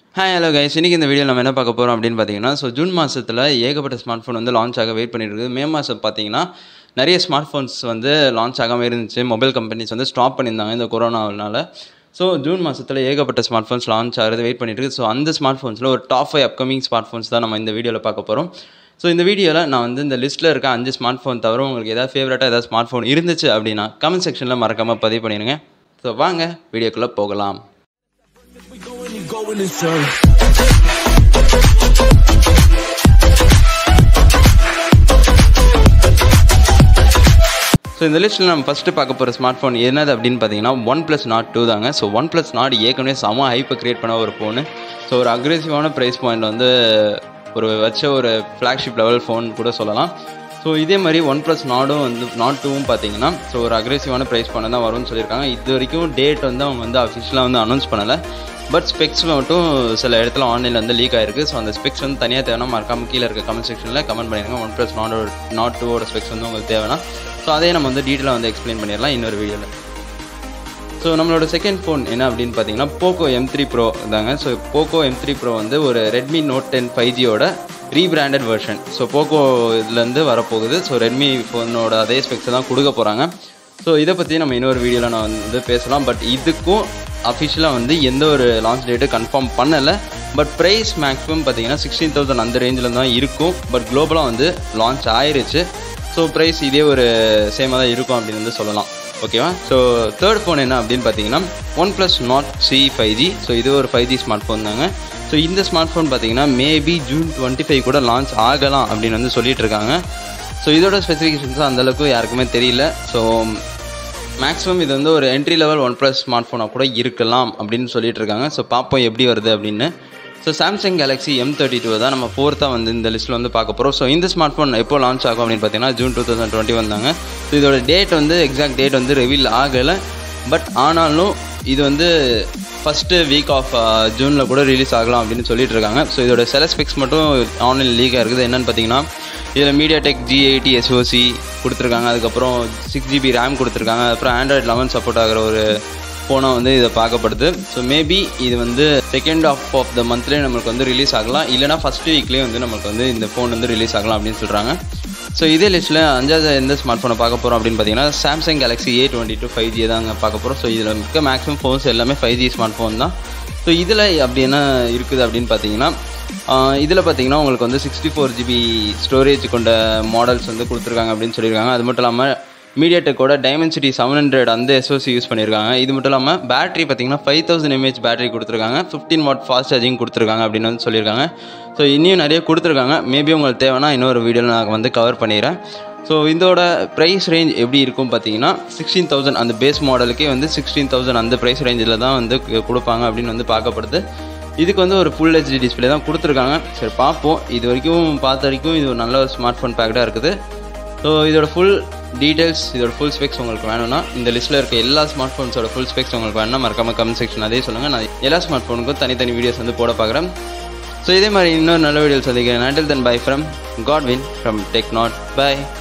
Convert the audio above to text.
Hi hello guys இன்றைக்கி இந்த video நம்ம என்ன பார்க்க போகிறோம் அப்படின்னு பார்த்தீங்கன்னா ஸோ ஜூன் மாதத்தில் ஏகப்பட்ட ஸ்மார்ட் ஃபோன் வந்து லான்ச் ஆக வெயிட் பண்ணிட்டு இருக்குது மே மாதம் பார்த்தீங்கன்னா நிறைய ஸ்மார்ட் ஃபோன்ஸ் வந்து லான்ச் ஆகாமல் இருந்துச்சு மொபைல் கம்பெனிஸ் வந்து ஸ்டாப் பண்ணியிருந்தாங்க இந்த கொரோனாவினால ஸோ ஜூன் மாதத்தில் ஏகப்பட்ட ஸ்மார்ட் ஃபோன்ஸ் லான்ச் ஆகிறது வெயிட் பண்ணிட்டு இருக்கு ஸோ அந்த ஸ்மார்ட் ஃபோன்ஸில் ஒரு top five upcoming smart phones தான் நம்ம இந்த வீடியோவில் பார்க்க போகிறோம் ஸோ இந்த வீடியோவில் நான் வந்து இந்த லிஸ்ட்டில் இருக்க அஞ்சு ஸ்மார்ட் ஃபோன் தவிர உங்களுக்கு ஏதாவது ஃபேவரட்டாக ஏதாவது ஸ்மார்ட் ஃபோன் இருந்துச்சு அப்படின்னா கமெண்ட் செக்ஷனில் மறக்காமல் பதிவு பண்ணிடுங்க ஸோ வாங்க வீடியோக்குள்ளே போகலாம் We going and going in circles. So இந்த லிஸ்ட்டில் நம்ம ஃபஸ்ட்டு பார்க்க போகிற ஸ்மார்ட் ஃபோன் என்னது அப்படின்னு பார்த்தீங்கன்னா ஒன் ப்ளஸ் நாட் டூ தாங்க ஸோ ஒன் ப்ளஸ் நாட் ஏற்கனவே செம ஹைப்பை க்ரியேட் பண்ண ஒரு ஃபோனு ஸோ ஒரு அக்ரெசிவான ப்ரைஸ் பாயிண்ட் வந்து ஒரு வச்ச ஒரு ஃப்ளாக்ஷிப் லெவல் ஃபோன் கூட சொல்லலாம் ஸோ இதே மாதிரி ஒன் ப்ளஸ் நாடும் வந்து நாட் டூவும் பார்த்தீங்கன்னா ஸோ ஒரு அக்ரெசிவான ப்ரைஸ் பாயிண்ட் தான் வரும்னு சொல்லியிருக்காங்க இது வரைக்கும் டேட் வந்து அவங்க வந்து அஃபிஷியலாக வந்து அனௌன்ஸ் பண்ணலை பட் ஸ்பெக்ஸ் மட்டும் சில இடத்துல ஆன்லைனில் வந்து லீக் ஆயிருக்கு ஸோ அந்த ஸ்பெக்ஸ் வந்து தனியாக தேவைன்னா மறக்காம கீழே இருக்க கமெண்ட் செக்ஷனில் கமெண்ட் பண்ணிடுங்க ஒன் ப்ளஸ் நாட் நாட் டூவோட ஸ்பெக்ஸ் வந்து உங்களுக்கு தேவைன்னா ஸோ அதையே நம்ம வந்து டீட்டெயிலாக வந்து எக்ஸ்பிளைன் பண்ணிடலாம் இன்னொரு வீடியோவில் ஸோ நம்மளோட செகண்ட் ஃபோன் என்ன அப்படின்னு பார்த்தீங்கன்னா போக்கோ எம் த்ரீ ப்ரோ தாங்க so Poco M three pro வந்து ஒரு ரெட்மி நோட் டென் ஃபைவ் ஜியோட ரீபிராண்டட் வெர்ஷன் ஸோ போக்கோ இதுலேருந்து வரப்போகுது ஸோ ரெட்மி ஃபோனோட அதே ஸ்பெக்ஸை தான் கொடுக்க போகிறாங்க ஸோ இதை பற்றி நம்ம இன்னொரு வீடியோவில் நான் வந்து பேசலாம் பட் இதுக்கும் அஃபிஷியலாக வந்து எந்த ஒரு லான்ச் டேட்டு கன்ஃபார்ம் பண்ணலை பட் ப்ரைஸ் மேக்ஸிமம் பார்த்தீங்கன்னா சிக்ஸ்டீன் தௌசண்ட் அந்த ரேஞ்சில் தான் இருக்கும் பட் குளோபலாக வந்து லான்ச் ஆயிருச்சு ஸோ ப்ரைஸ் இதே ஒரு சேமாக தான் இருக்கும் அப்படின்னு வந்து சொல்லலாம் ஓகேவா ஸோ தேர்ட் ஃபோன் என்ன அப்படின்னு பார்த்தீங்கன்னா one plus Nord C five G so இது ஒரு ஃபைவ் ஜி ஸ்மார்ட் ஃபோன் தாங்க ஸோ இந்த ஸ்மார்ட் ஃபோன் பார்த்தீங்கன்னா மேபி ஜூன் டுவெண்ட்டி ஃபைவ் கூட லான்ச் ஆகலாம் அப்படின்னு வந்து சொல்லிட்டு இருக்காங்க ஸோ இதோட ஸ்பெசிஃபிகேஷன்ஸ் அந்தளவுக்கு யாருக்குமே தெரியல ஸோ மேக்ஸிமம் இது வந்து ஒரு entry level one plus smart ஃபோனாக கூட இருக்கலாம் அப்படின்னு சொல்லிட்டு இருக்காங்க ஸோ பார்ப்போம் எப்படி வருது அப்படின்னு so Samsung Galaxy M thirty two தான் நம்ம ஃபோர்த்தாக வந்து இந்த லிஸ்ட்டில் வந்து பார்க்க போகிறோம் ஸோ இந்த ஸ்மார்ட் ஃபோன் எப்போ லான்ச் ஆகும் அப்படின்னு பார்த்தீங்கன்னா ஜூன் டூ தௌசண்ட் டுவெண்ட்டி வந்தாங்க ஸோ இதோட டேட் வந்து எக்ஸாக்ட் டேட் வந்து ரிவீல் ஆகலை பட் ஆனாலும் இது வந்து ஃபஸ்ட்டு வீக் ஆஃப் ஜூனில் கூட ரிலீஸ் ஆகலாம் அப்படின்னு சொல்லிட்டு இருக்காங்க ஸோ இதோட செல ஸ்பெக்ஸ் மட்டும் ஆன்லைன் லீக்காக இருக்குது என்னென்னு பார்த்தீங்கன்னா இதில் MediaTek G eighty SoC கொடுத்துருக்காங்க அதுக்கப்புறம் சிக்ஸ் ஜிபி ரேம் கொடுத்துருக்காங்க அப்புறம் ஆண்ட்ராய்ட் லெவன் சப்போர்ட் ஆகிற ஒரு ஃபோனாக வந்து இதை பார்க்கப்படுது ஸோ மேபி இது வந்து செகண்ட் ஆஃப் ஆஃப் த மந்த்லேயே நம்மளுக்கு வந்து ரிலீஸ் ஆகலாம் இல்லைனா ஃபஸ்ட் வீக்லேயே வந்து நமக்கு வந்து இந்த ஃபோன் வந்து ரிலீஸ் ஆகலாம் அப்படின்னு சொல்கிறாங்க ஸோ இதே லிஸ்ட்டில் அஞ்சாவது எந்த ஸ்மார்ட் ஃபோனை பார்க்க போகிறோம் அப்படின்னு பார்த்தீங்கன்னா Samsung Galaxy A twenty two five G தாங்க பார்க்க போகிறோம் ஸோ இதில் மிக்க மேக்ஸிமம் ஃபோன்ஸ் எல்லாமே ஃபைவ் ஜி ஸ்மார்ட் ஃபோன் தான் ஸோ இதில் அப்படி என்ன இருக்குது அப்படின்னு பார்த்தீங்கன்னா இதில் பார்த்தீங்கன்னா உங்களுக்கு வந்து சிக்ஸ்டி ஃபோர் ஜிபி ஸ்டோரேஜ் கொண்ட மாடல்ஸ் வந்து கொடுத்துருக்காங்க அப்படின்னு சொல்லியிருக்காங்க அது மட்டும் இல்லாமல் மீடியா டெக்கோட டைமென்சிட்டி செவன் ஹண்ட்ரட் அந்த எஸ்ஓசி யூஸ் பண்ணியிருக்காங்க இது மட்டும் இல்லாமல் பேட்டரி பார்த்தீங்கன்னா ஃபைவ் தௌசண்ட் எம்ஏஹெச் பேட்டரி கொடுத்துருக்காங்க ஃபிஃப்டீன் வாட் ஃபாஸ்ட் சார்ஜிங் கொடுத்துருக்காங்க அப்படின்னு வந்து சொல்லியிருக்காங்க ஸோ இன்னும் நிறைய கொடுத்துருக்காங்க மேபி உங்களுக்கு தேவைன்னா இன்னொரு வீடியோவில் நான் வந்து கவர் பண்ணிடுறேன் ஸோ இதோட ப்ரைஸ் ரேஞ்ச் எப்படி இருக்கும் பார்த்தீங்கன்னா சிக்ஸ்டீன் தௌசண்ட் அந்த பேஸ் மாடலுக்கே வந்து சிக்ஸ்டீன் தௌசண்ட் அந்த ப்ரைஸ் ரேஞ்சில் தான் வந்து கொடுப்பாங்க அப்படின்னு வந்து பார்க்கப்படுது இதுக்கு வந்து ஒரு ஃபுல் ஹெச்டி டிஸ்பிளே தான் கொடுத்துருக்காங்க சரி பார்ப்போம் இது வரைக்கும் பார்த்த வரைக்கும் இது ஒரு நல்ல ஒரு ஸ்மார்ட் ஃபோன் பேக்கடாக இருக்குது ஸோ இதோட ஃபுல் டீட்டெயில்ஸ் இதோட ஃபுல் ஸ்பெக்ஸ் உங்களுக்கு வேணும்னா இந்த லிஸ்ட்டில் இருக்க எல்லா ஸ்மார்ட் ஃபோன்ஸோட ஃபுல் ஸ்பெக்ஸ் உங்களுக்கு வேணும்னா மறக்காம கமெண்ட் செக்ஷன் அதே சொல்லுங்கள் நான் எல்லா ஸ்மார்ட் ஃபோனுக்கும் தனித்தனி வீடியோஸ் வந்து போட பார்க்குறேன் ஸோ இதே மாதிரி இன்னொரு நல்ல வீடியோஸ் சந்திக்கிறேன் until then bye from Godwin from tech knot by